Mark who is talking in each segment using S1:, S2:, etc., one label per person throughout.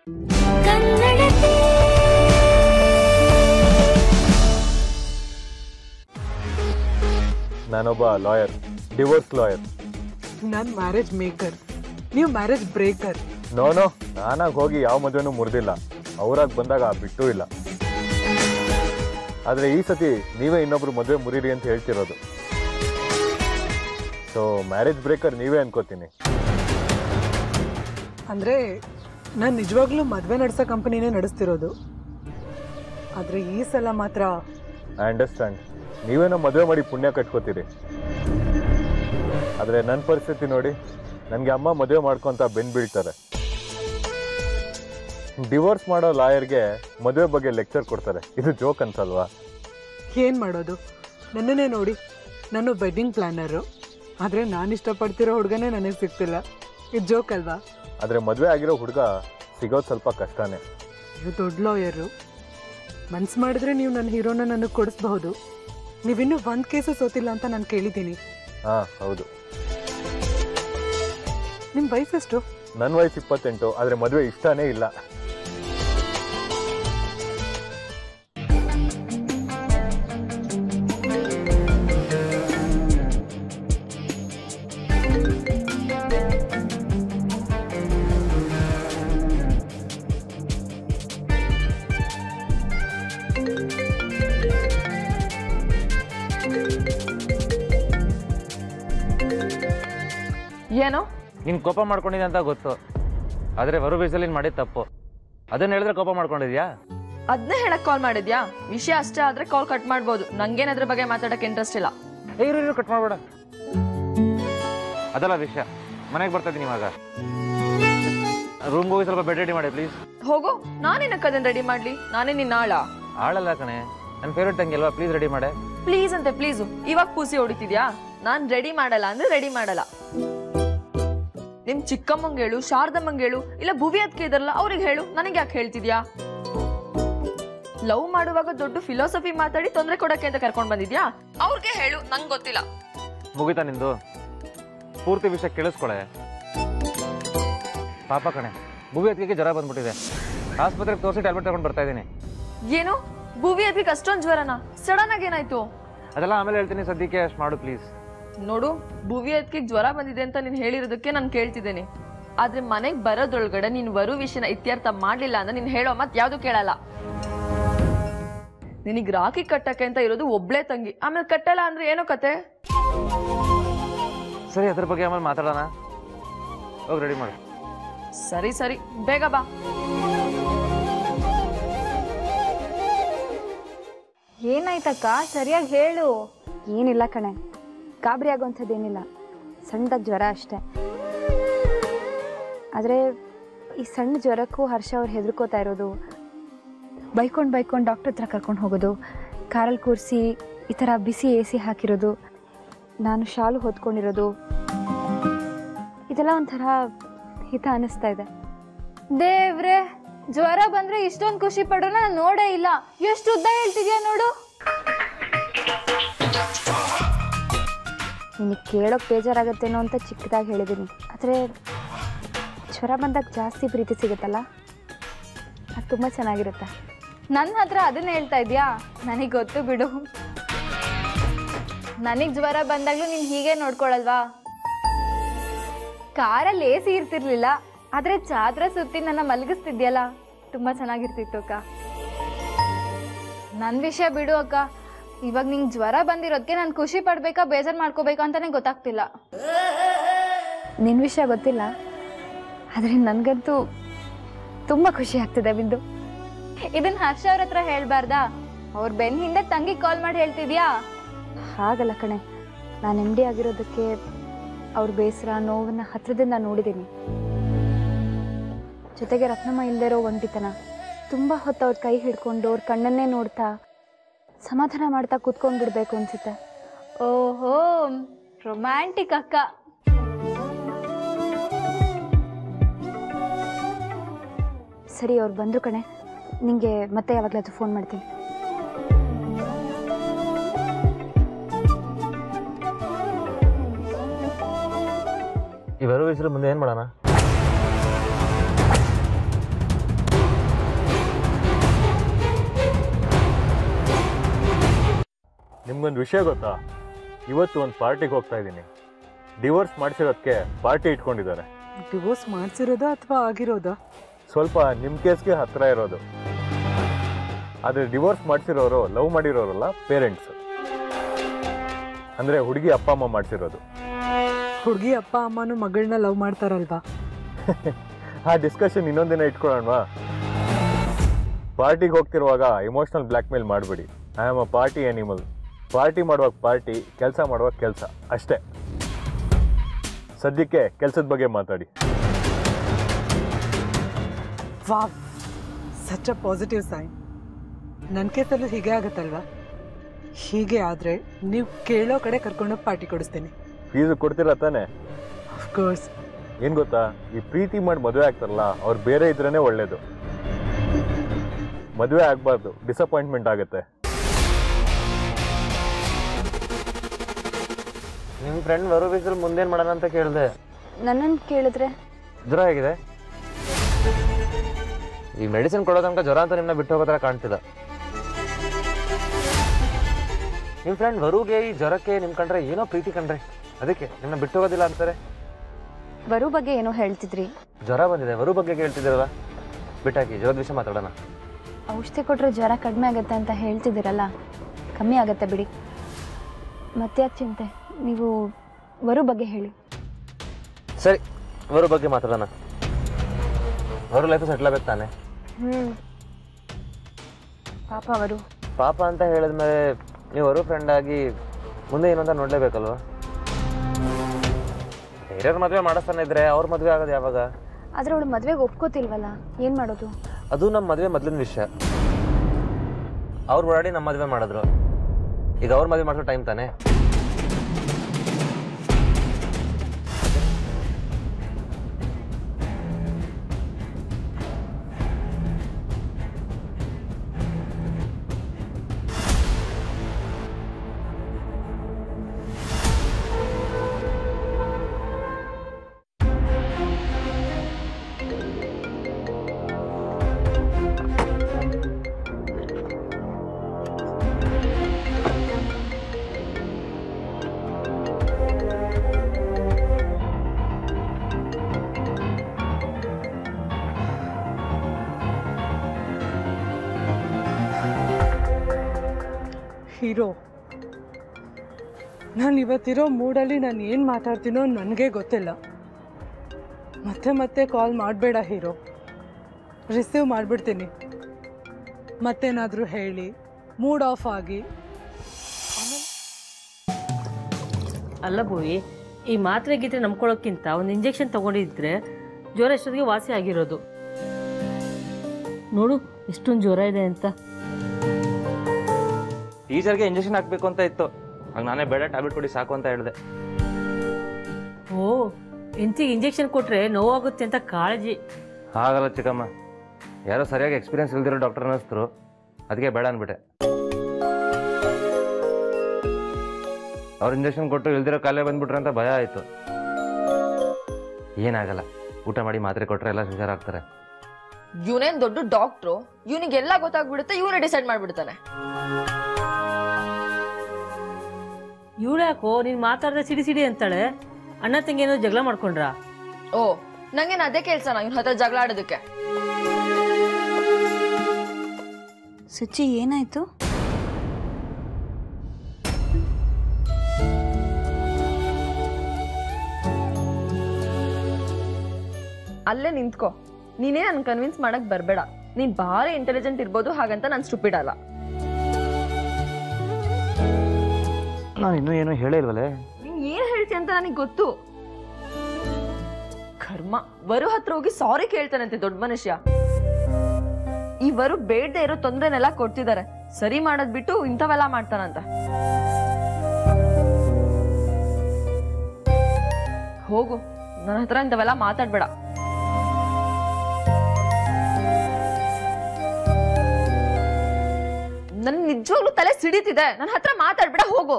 S1: ನಾನೊಬ್ಬ lawyer divorce lawyer
S2: ನಾನು marriage maker ನೀವು ಮ್ಯಾರೇಜ್ ಬ್ರೇಕರ್
S1: ನೋ ನೋ ನಾನಾಗಿ ಹೋಗಿ ಯಾವ ಮದುವೆನೂ ಮುರಿದಿಲ್ಲ ಅವ್ರಾಗಿ ಬಂದಾಗ ಬಿಟ್ಟೂ ಇಲ್ಲ ಆದರೆ ಈ ಸತಿ ನೀವೇ ಇನ್ನೊಬ್ರು ಮದುವೆ ಮುರಿರಿ ಅಂತ ಹೇಳ್ತಿರೋದು ಸೊ ಮ್ಯಾರೇಜ್ ಬ್ರೇಕರ್ ನೀವೇ ಅನ್ಕೋತೀನಿ
S2: ಅಂದರೆ ನಾನು ನಿಜವಾಗ್ಲೂ ಮದುವೆ ನಡೆಸೋ ಕಂಪನಿನೇ ನಡೆಸ್ತಿರೋದು ಆದರೆ ಈ ಸಲ ಮಾತ್ರ
S1: ಐ ಅಂಡರ್ಸ್ಟ್ಯಾಂಡ್ ನೀವೇನೋ ಮದುವೆ ಮಾಡಿ ಪುಣ್ಯ ಕಟ್ಕೋತೀರಿ ಆದರೆ ನನ್ನ ಪರಿಸ್ಥಿತಿ ನೋಡಿ ನನಗೆ ಅಮ್ಮ ಮದುವೆ ಮಾಡ್ಕೊಂತ ಬೆನ್ ಬೀಳ್ತಾರೆ ಡಿವೋರ್ಸ್ ಮಾಡೋ ಲಾಯರ್ಗೆ ಮದುವೆ ಬಗ್ಗೆ ಲೆಕ್ಚರ್ ಕೊಡ್ತಾರೆ ಇದು ಜೋಕ್ ಅನ್ಸಲ್ವಾ
S2: ಏನು ಮಾಡೋದು ನನ್ನನ್ನೇ ನೋಡಿ ನಾನು ವೆಡ್ಡಿಂಗ್ ಪ್ಲ್ಯಾನರು ಆದರೆ ನಾನು ಇಷ್ಟಪಡ್ತಿರೋ ಹುಡುಗನೇ ನನಗೆ ಸಿಗ್ತಿಲ್ಲ ಇದು ಜೋಕ್ ಅಲ್ವಾ
S1: ಆದರೆ ಮದುವೆ ಆಗಿರೋ ಹುಡುಗ ಸಿಗೋದು ಸ್ವಲ್ಪ ಕಷ್ಟನೇ
S2: ನೀವು ದೊಡ್ಡ ಲಾಯರು ಮನ್ಸು ಮಾಡಿದ್ರೆ ನೀವು ನನ್ನ ಹೀರೋನ ನನಗೆ ಕೊಡಿಸ್ಬಹುದು ನೀವಿನ್ನೂ ಒಂದು ಕೇಸು ಸೋತಿಲ್ಲ ಅಂತ ನಾನು ಕೇಳಿದ್ದೀನಿ
S1: ಹಾಂ ಹೌದು
S2: ನಿಮ್ಮ ವಯಸ್ಸೆಷ್ಟು
S1: ನನ್ನ ವಯಸ್ಸು ಇಪ್ಪತ್ತೆಂಟು ಆದರೆ ಮದುವೆ ಇಷ್ಟನೇ ಇಲ್ಲ
S3: ಏನೋ
S4: ನೀನು ಕೋಪ ಮಾಡ್ಕೊಂಡಿದ್ದೆ ಅಂತ ಗೊತ್ತು ಆದರೆ ಬರೋ ಬೀಸಲ್ಲಿ ನೀನು ಮಾಡಿದ ತಪ್ಪು ಅದನ್ನ ಹೇಳಿದ್ರೆ ಕೋಪ ಮಾಡ್ಕೊಂಡಿದ್ಯಾ
S3: ಅದನ್ನೇ ಹೇಳಕ್ ಕಾಲ್ ಮಾಡಿದ್ಯಾ ವಿಷಯ ಅಷ್ಟೇ ಆದ್ರೆ ಕಾಲ್ ಕಟ್ ಮಾಡ್ಬೋದು ನಂಗೇನ್ ಅದ್ರ ಬಗ್ಗೆ ಮಾತಾಡಕ್ಕೆ ಇಂಟ್ರೆಸ್ಟ್ ಇಲ್ಲ
S4: ಏ ಇರು ಇರು ಕಟ್ ಮಾಡ್ಬೇಡ ಅದಲ್ಲ ವಿಷಯ ಮನೆಗೆ ಬರ್ತಾ ಇದ್ದೀನಿ ಇವಾಗ ರೂಮ್ಗೆ ಹೋಗಿ ಸ್ವಲ್ಪ ಬೆಡ್ ರೆಡಿ ಮಾಡಿ ಪ್ಲೀಸ್
S3: ಹೋಗು ನಾನೇನಕ್ಕೆ ಅದನ್ನ ರೆಡಿ ಮಾಡ್ಲಿ ನಾನೇ ನಿನ್ನ ಆಳ
S4: ಆಳಲ್ಲ ಕಣೆ ನನ್ನ ಫೇವ್ರೆಟ್ ತಂಗಿ ಅಲ್ವಾ ಪ್ಲೀಸ್ ರೆಡಿ ಮಾಡೆ
S3: ಪ್ಲೀಸ್ ಅಂತೆ ಪ್ಲೀಸು ಇವಾಗ ಪೂಸಿ ಹೊಡಿತಿದ್ಯಾ ನಾನ್ ರೆಡಿ ಮಾಡಲ್ಲ ಅಂದ್ರೆ ರೆಡಿ ಮಾಡಲ್ಲ ನಿಮ್ ಚಿಕ್ಕಮ್ಮಂಗ್ ಹೇಳು ಶಾರದಮ್ಮಂಗ್ ಹೇಳು ಇಲ್ಲ ಭುವಿ ಅದಕ್ಕೆ ಇದಾರಲ್ಲ ಅವ್ರಿಗೆ ಹೇಳು ನನಗೆ ಯಾಕೆ ಹೇಳ್ತಿದ್ಯಾ ಲವ್ ಮಾಡುವಾಗ ದೊಡ್ಡ ಫಿಲಾಸಫಿ ಮಾತಾಡಿ ತೊಂದರೆ ಕೊಡಕ್ಕೆ ಅಂತ ಕರ್ಕೊಂಡ್ ಬಂದಿದ್ಯಾ ಅವ್ರಿಗೆ ಹೇಳು ನಂಗೆ ಗೊತ್ತಿಲ್ಲ
S4: ಮುಗಿತಾ ನಿಂದು ಪೂರ್ತಿ ವಿಷಯ ಕೇಳಿಸ್ಕೊಳೆ ಪಾಪ ಕಣೆ ಭೂವಿ ಅದಕ್ಕೆ ಜ್ವರ ಬಂದ್ಬಿಟ್ಟಿದೆ ಆಸ್ಪತ್ರೆಗೆ ತೋರಿಸಿ ಟ್ಯಾಬ್ಲೆಟ್ ತಗೊಂಡು ಬರ್ತಾ ಇದ್ದೀನಿ
S3: ಏನು ಭುವಿ ಅದಕ್ಕೆ ಅಷ್ಟೊಂದ್ ಜ್ವರನ ಸಡನ್ ಆಗಿ ಏನಾಯ್ತು
S4: ಅದೆಲ್ಲ ಆಮೇಲೆ ಹೇಳ್ತೀನಿ ಸದ್ಯಕ್ಕೆ ಅಷ್ಟು ಮಾಡು ಪ್ಲೀಸ್
S3: ನೋಡು ಭುವಿ ಅದಕ್ಕೆ ಜ್ವರ ಬಂದಿದೆ ಅಂತ ನೀನ್ ಹೇಳಿರೋದಕ್ಕೆ ನಾನು ಕೇಳ್ತಿದ್ದೇನೆ ಆದ್ರೆ ಮನೆಗ್ ಬರೋದ್ರೊಳಗಡೆ ನೀನ್ ಬರೋ ವಿಷಯನ ಇತ್ಯರ್ಥ ಮಾಡ್ಲಿಲ್ಲ ಅಂದ್ರೆ ನೀನ್ ಹೇಳೋ ಮತ್ ಯಾವ್ದು ಕೇಳಲ್ಲ ನಿನಗ್ ರಾಖಿ ಕಟ್ಟಕ್ಕೆ ಅಂತ ಇರೋದು ಒಬ್ಳೆ ತಂಗಿ ಆಮೇಲೆ ಕಟ್ಟಲ್ಲ ಅಂದ್ರೆ ಏನೋ ಕತೆ
S4: ಸರಿ ಅದ್ರ ಬಗ್ಗೆ ಆಮೇಲೆ ಮಾತಾಡೋಣ ಹೋಗಿ ರೆಡಿ ಮಾಡು
S3: ಸರಿ ಸರಿ ಬೇಗ ಬಾ
S5: ಏನಾಯ್ತಕ್ಕ ಸರಿಯಾಗಿ ಹೇಳು ಏನಿಲ್ಲ ಕಣೆ ಗಾಬರಿ ಆಗೋಂಥದ್ದೇನಿಲ್ಲ ಸಣ್ಣದಾಗಿ ಜ್ವರ ಅಷ್ಟೇ ಆದರೆ ಈ ಸಣ್ಣ ಜ್ವರಕ್ಕೂ ಹರ್ಷ ಅವ್ರು ಹೆದರ್ಕೋತಾ ಇರೋದು ಬೈಕೊಂಡು ಬೈಕೊಂಡು ಡಾಕ್ಟರ್ ಹತ್ರ ಕರ್ಕೊಂಡು ಹೋಗೋದು ಕಾರಲ್ಲಿ ಕೂರಿಸಿ ಈ ಥರ ಬಿಸಿ ಎ ಸಿ ಹಾಕಿರೋದು ನಾನು ಶಾಲು ಹೊತ್ಕೊಂಡಿರೋದು ಇದೆಲ್ಲ ಒಂಥರ ಹಿತ ಅನ್ನಿಸ್ತಾ ಇದೆ ದೇವ್ರೆ ಜ್ವರ ಬಂದ್ರೆ ಇಷ್ಟೊಂದು ಖುಷಿ ಪಡೋಣ ನಾನು ನೋಡೇ ಇಲ್ಲ ಎಷ್ಟು ಉದ್ದ ಹೇಳ್ತಿದ್ಯಾ ನೋಡು ನಿನಗೆ ಕೇಳೋಕೆ ಬೇಜಾರಾಗತ್ತೇನೋ ಅಂತ ಚಿಕ್ಕದಾಗಿ ಹೇಳಿದ್ದೀನಿ ಆದರೆ ಜ್ವರ ಬಂದಾಗ ಜಾಸ್ತಿ ಪ್ರೀತಿ ಸಿಗುತ್ತಲ್ಲ ಅದು ತುಂಬ ಚೆನ್ನಾಗಿರುತ್ತೆ ನನ್ನ ಹತ್ರ ಅದನ್ನ ಹೇಳ್ತಾ ಇದೆಯಾ ನನಗೆ ಗೊತ್ತು ಬಿಡು ನನಗೆ ಜ್ವರ ಬಂದಾಗಲೂ ನೀನು ಹೀಗೆ ನೋಡ್ಕೊಳಲ್ವಾ ಕಾರಲ್ಲಿ ಎ ಸಿ ಇರ್ತಿರ್ಲಿಲ್ಲ ಆದರೆ ಚಾದ್ರ ಸುತ್ತಿ ನನ್ನ ಮಲಗಿಸ್ತಿದ್ಯಲ್ಲ ತುಂಬ ಚೆನ್ನಾಗಿರ್ತಿತ್ತು ಅಕ್ಕ ನನ್ನ ವಿಷಯ ಬಿಡು ಅಕ್ಕ ಇವಾಗ ನಿಂಗೆ ಜ್ವರ ಬಂದಿರೋದಕ್ಕೆ ನಾನು ಖುಷಿ ಪಡ್ಬೇಕಾ ಬೇಜಾರು ಮಾಡ್ಕೋಬೇಕಾ ಅಂತಾನೆ ಗೊತ್ತಾಗ್ತಿಲ್ಲ ನಿನ್ನ ವಿಷಯ ಗೊತ್ತಿಲ್ಲ ಆದರೆ ನನಗಂತೂ ತುಂಬ ಖುಷಿ ಆಗ್ತಿದೆ ಬಿಂದು ಇದನ್ನ ಹರ್ಷ ಅವ್ರ ಹತ್ರ ಹೇಳ್ಬಾರ್ದಾ ಅವ್ರ ಬೆನ್ ಹಿಂದೆ ತಂಗಿ ಕಾಲ್ ಮಾಡಿ ಹೇಳ್ತಿದ್ಯಾ ಹಾಗಲ್ಲ ಕಣೆ ನಾನು ಎಮ್ ಡಿ ಆಗಿರೋದಕ್ಕೆ ಅವ್ರ ಬೇಸರ ನೋವನ್ನ ಹತ್ರದಿಂದ ನೋಡಿದ್ದೀನಿ ಜೊತೆಗೆ ರತ್ನಮ್ಮ ಇಲ್ದೇ ಇರೋ ಒಂಟಿತನ ತುಂಬ ಹೊತ್ತು ಅವ್ರ ಕೈ ಹಿಡ್ಕೊಂಡು ಅವ್ರ ಕಣ್ಣನ್ನೇ ನೋಡ್ತಾ ಸಮಾಧಾನ ಮಾಡ್ತಾ ಕೂತ್ಕೊಂಡು ಬಿಡ್ಬೇಕು ಅನ್ಸುತ್ತೆ ಓಹೋ ರೊಮ್ಯಾಂಟಿಕ್ ಅಕ್ಕ ಸರಿ ಅವ್ರು ಬಂದ್ರು ಕಣೆ ನಿಂಗೆ ಮತ್ತೆ ಯಾವಾಗಲಾದ್ರೂ ಫೋನ್ ಮಾಡ್ತೀನಿ
S4: ಈ ಬರೋ ವಯಸ್ಸಲ್ಲಿ ಮುಂದೆ ಏನು ಮಾಡೋಣ
S1: ನಿಮ್ಗೊಂದು ವಿಷಯ ಗೊತ್ತಾ ಇವತ್ತು ಒಂದು ಪಾರ್ಟಿಗೆ ಹೋಗ್ತಾ ಇದ್ದೀನಿ ಡಿವೋರ್ಸ್ ಮಾಡಿಸಿರೋದಕ್ಕೆ ಪಾರ್ಟಿ ಇಟ್ಕೊಂಡಿದ್ದಾರೆ
S2: ಡಿವೋರ್ಸ್ ಮಾಡ್ಸಿರೋದಾ ಅಥವಾ ಆಗಿರೋದಾ
S1: ಸ್ವಲ್ಪ ನಿಮ್ಮ ಕೇಸ್ಗೆ ಹತ್ರ ಇರೋದು ಆದರೆ ಡಿವೋರ್ಸ್ ಮಾಡಿಸಿರೋರು ಲವ್ ಮಾಡಿರೋರಲ್ಲ ಪೇರೆಂಟ್ಸ್ ಅಂದರೆ ಹುಡುಗಿ ಅಪ್ಪ ಅಮ್ಮ ಮಾಡಿಸಿರೋದು
S2: ಹುಡುಗಿ ಅಪ್ಪ ಅಮ್ಮನೂ ಮಗಳನ್ನ ಲವ್ ಮಾಡ್ತಾರಲ್ವಾ
S1: ಆ ಡಿಸ್ಕಷನ್ ಇನ್ನೊಂದಿನ ಇಟ್ಕೊಳ್ಳೋಣವಾ ಪಾರ್ಟಿಗೆ ಹೋಗ್ತಿರುವಾಗ ಇಮೋಷನಲ್ ಬ್ಲ್ಯಾಕ್ ಮೇಲ್ ಮಾಡಬೇಡಿ I am a party animal party ಮಾಡುವಾಗ ಪಾರ್ಟಿ ಕೆಲಸ ಮಾಡುವಾಗ ಕೆಲಸ ಅಷ್ಟೇ ಸದ್ಯಕ್ಕೆ ಕೆಲಸದ ಬಗ್ಗೆ ಮಾತಾಡಿ
S2: wow such a positive sign ನನ್ನ ಕೇಸಲ್ಲೂ ಹೀಗೆ ಆಗುತ್ತಲ್ವಾ ಹೀಗೆ ಆದರೆ ನೀವು ಕೇಳೋ ಕಡೆ ಕರ್ಕೊಂಡೋಗಿ ಪಾರ್ಟಿ ಕೊಡಿಸ್ತೀನಿ
S1: ಫೀಸು ಕೊಡ್ತೀರಾ ತಾನೆ
S2: ಅಫ್ಕೋರ್ಸ್
S1: ಏನು ಗೊತ್ತಾ ಈ ಪ್ರೀತಿ ಮಾಡಿ ಮದುವೆ ಆಗ್ತಾರಲ್ಲ ಅವ್ರು ಬೇರೆ ಇದ್ರೇ ಒಳ್ಳೇದು ಮದುವೆ ಆಗಬಾರ್ದು ಡಿಸಪಾಯಿಂಟ್ಮೆಂಟ್ ಆಗುತ್ತೆ
S4: ನಿಮ್ಮ ಫ್ರೆಂಡ್ ವರು ಬೀಸಲ್ಲಿ ಮುಂದೇನು ಮಾಡೋಣ ಅಂತ ಕೇಳಿದೆ
S5: ನನ್ನನ್ನು ಕೇಳಿದ್ರೆ
S4: ಜ್ವರ ಹೇಗಿದೆ ಈ ಮೆಡಿಸಿನ್ ಕೊಡೋ ತನಕ ಜ್ವರ ಅಂತ ನಿಮ್ಮನ್ನ ಬಿಟ್ಟು ಹೋಗೋ ಥರ ಕಾಣ್ತಿಲ್ಲ ನಿಮ್ಮ ಫ್ರೆಂಡ್ ವರುಗೆ ಈ ಜ್ವರಕ್ಕೆ ನಿಮ್ಮ ಕಂಡ್ರೆ ಏನೋ ಪ್ರೀತಿ ಕಂಡ್ರೆ ಅದಕ್ಕೆ ನಿಮ್ಮನ್ನ ಬಿಟ್ಟು ಹೋಗೋದಿಲ್ಲ ಅಂತಾರೆ
S5: ಬರೋ ಬಗ್ಗೆ ಏನೋ ಹೇಳ್ತಿದ್ರಿ
S4: ಜ್ವರ ಬಂದಿದೆ ವರು ಬಗ್ಗೆ ಕೇಳ್ತಿದ್ದೀರಲ್ಲ ಬಿಟ್ಟಾಕಿ ಜ್ವರದ ವಿಷಯ ಮಾತಾಡೋಣ
S5: ಔಷಧಿ ಕೊಟ್ಟರೆ ಜ್ವರ ಕಡಿಮೆ ಆಗುತ್ತೆ ಅಂತ ಹೇಳ್ತಿದ್ದೀರಲ್ಲ ಕಮ್ಮಿ ಆಗುತ್ತೆ ಬಿಡಿ ಮತ್ತೆ ಯಾಕೆ ಚಿಂತೆ ನೀವು ವರು ಬಗ್ಗೆ ಹೇಳಿ
S4: ಸರಿ ವರು ಬಗ್ಗೆ ಮಾತಾಡೋಣ ವರು ಲೈಫ್ ಸೆಟ್ಲ್ ಆಗ್ಬೇಕು ತಾನೆ
S5: ಹ್ಞೂ ಪಾಪ ಅವರು
S4: ಪಾಪ ಅಂತ ಹೇಳಿದ್ಮೇಲೆ ನೀವು ವರು ಫ್ರೆಂಡ್ ಆಗಿ ಮುಂದೆ ಏನು ಅಂತ ನೋಡಲೇಬೇಕಲ್ವಾ ಬೇರೆಯವ್ರ ಮದುವೆ ಮಾಡಿಸ್ತಾನೆ ಇದ್ರೆ ಅವ್ರ ಮದುವೆ ಆಗೋದು ಯಾವಾಗ
S5: ಆದರೆ ಅವಳು ಮದುವೆಗೆ ಒಪ್ಕೋತಿಲ್ವಲ್ಲ ಏನು ಮಾಡೋದು
S4: ಅದು ನಮ್ಮ ಮದುವೆ ಮೊದಲಿನ ವಿಷಯ ಅವ್ರು ಓಡಾಡಿ ನಮ್ಮ ಮದುವೆ ಮಾಡಿದ್ರು ಈಗ ಅವ್ರ ಮದುವೆ ಮಾಡಿಸೋ ಟೈಮ್ ತಾನೆ
S2: ಹೀರೋ ನಾನು ಇವತ್ತಿರೋ ಮೂಡಲ್ಲಿ ನಾನು ಏನು ಮಾತಾಡ್ತೀನೋ ನನಗೆ ಗೊತ್ತಿಲ್ಲ ಮತ್ತೆ ಮತ್ತೆ ಕಾಲ್ ಮಾಡಬೇಡ ಹೀರೋ ರಿಸೀವ್ ಮಾಡಿಬಿಡ್ತೀನಿ ಮತ್ತೇನಾದರೂ ಹೇಳಿ ಮೂಡ್ ಆಫ್ ಆಗಿ
S6: ಅಲ್ಲ ಭೂವಿ ಈ ಮಾತ್ರೆ ಗೀತ್ರೆ ನಂಬ್ಕೊಳ್ಳೋಕ್ಕಿಂತ ಒಂದು ಇಂಜೆಕ್ಷನ್ ತಗೊಂಡಿದ್ರೆ ಜ್ವರ ಎಷ್ಟೊತ್ತಿಗೆ ವಾಸಿ ಆಗಿರೋದು ನೋಡು ಎಷ್ಟೊಂದು ಜ್ವರ ಇದೆ ಅಂತ
S4: ಟೀಚರ್ಗೆ ಇಂಜೆಕ್ಷನ್ ಹಾಕ್ಬೇಕು ಅಂತ ಇತ್ತು ಆಗ ನಾನೇ ಬೇಡ ಟ್ಯಾಬ್ಲೆಟ್ ಕೊಡಿ ಸಾಕು ಅಂತ ಹೇಳಿದೆ
S6: ಓ ಎಂತಿಗೆ ಇಂಜೆಕ್ಷನ್ ಕೊಟ್ರೆ ನೋವಾಗುತ್ತೆ ಅಂತ ಕಾಳಜಿ
S4: ಹಾಗಲ್ಲ ಚಿಕ್ಕಮ್ಮ ಯಾರೋ ಸರಿಯಾಗಿ ಎಕ್ಸ್ಪೀರಿಯನ್ಸ್ ಇಲ್ದಿರೋ ಡಾಕ್ಟರ್ ಅನ್ನಿಸ್ತರು ಅದಕ್ಕೆ ಬೇಡ ಅಂದ್ಬಿಟ್ಟೆ ಅವ್ರು ಇಂಜೆಕ್ಷನ್ ಕೊಟ್ಟು ಇಲ್ದಿರೋ ಕಾಲೇ ಬಂದ್ಬಿಟ್ರೆ ಅಂತ ಭಯ ಆಯಿತು ಏನಾಗಲ್ಲ ಊಟ ಮಾಡಿ ಮಾತ್ರೆ ಕೊಟ್ಟರೆ ಎಲ್ಲ ಹುಷಾರಾಗ್ತಾರೆ
S3: ಇವನೇನ್ ದೊಡ್ಡ ಡಾಕ್ಟ್ರು ಇವನಿಗೆಲ್ಲ ಗೊತ್ತಾಗ್ಬಿಡುತ್ತೆ ಇವನೇ ಡಿಸೈಡ್ ಮಾಡ್ಬಿಡ್ತಾನೆ
S6: ಇವಳ್ಯಾಕೋ ನೀನು ಮಾತಾಡಿದ್ರೆ ಸಿಡಿ ಸಿಡಿ ಅಂತಾಳೆ ಅಣ್ಣ ತಂಗಿ ಏನೋ ಜಗಳ ಮಾಡ್ಕೊಂಡ್ರಾ
S3: ಓ ನಂಗೇನ್ ಅದೇ ಕೆಲ್ಸನ ಇವ್ನ ಹತ್ರ ಜಗಳ ಆಡೋದಕ್ಕೆ
S5: ಸುಚಿ ಏನಾಯ್ತು
S3: ಅಲ್ಲೇ ನಿಂತ್ಕೋ ನೀನೇ ನನ್ ಕನ್ವಿನ್ಸ್ ಮಾಡಕ್ ಬರ್ಬೇಡ ನೀನ್ ಭಾರಿ ಇಂಟೆಲಿಜೆಂಟ್ ಇರ್ಬೋದು ಹಾಗಂತ ನಾನು ಸ್ಟುಪಿಡ್ ಅಲ್ಲ
S4: ನಾನು ಇನ್ನೂ ಏನೂ ಹೇಳೇ ಇಲ್ವಲ್ಲೇ
S3: ನೀನ್ ಏನ್ ಹೇಳ್ತಿ ಅಂತ ನನಗೆ ಗೊತ್ತು ಕರ್ಮ ವರು ಹತ್ರ ಹೋಗಿ ಸಾರಿ ಕೇಳ್ತಾನಂತೆ ದೊಡ್ಡ ಮನುಷ್ಯ ಈ ವರು ಬೇಡದೆ ಇರೋ ತೊಂದ್ರೆನೆಲ್ಲ ಕೊಡ್ತಿದ್ದಾರೆ ಸರಿ ಮಾಡೋದ್ ಬಿಟ್ಟು ಇಂಥವೆಲ್ಲ ಮಾಡ್ತಾನಂತ ಹೋಗು ನನ್ನ ಹತ್ರ ಇಂಥವೆಲ್ಲ ಮಾತಾಡ್ಬೇಡ ನನ್ ನಿಜವಾಗ್ಲೂ ತಲೆ ಸಿಡಿತಿದೆ ನನ್ನ ಹತ್ರ ಮಾತಾಡ್ಬೇಡ ಹೋಗು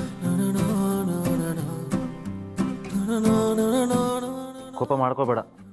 S4: ಕೋಪ ಮಾಡ್ಕೋಬೇಡ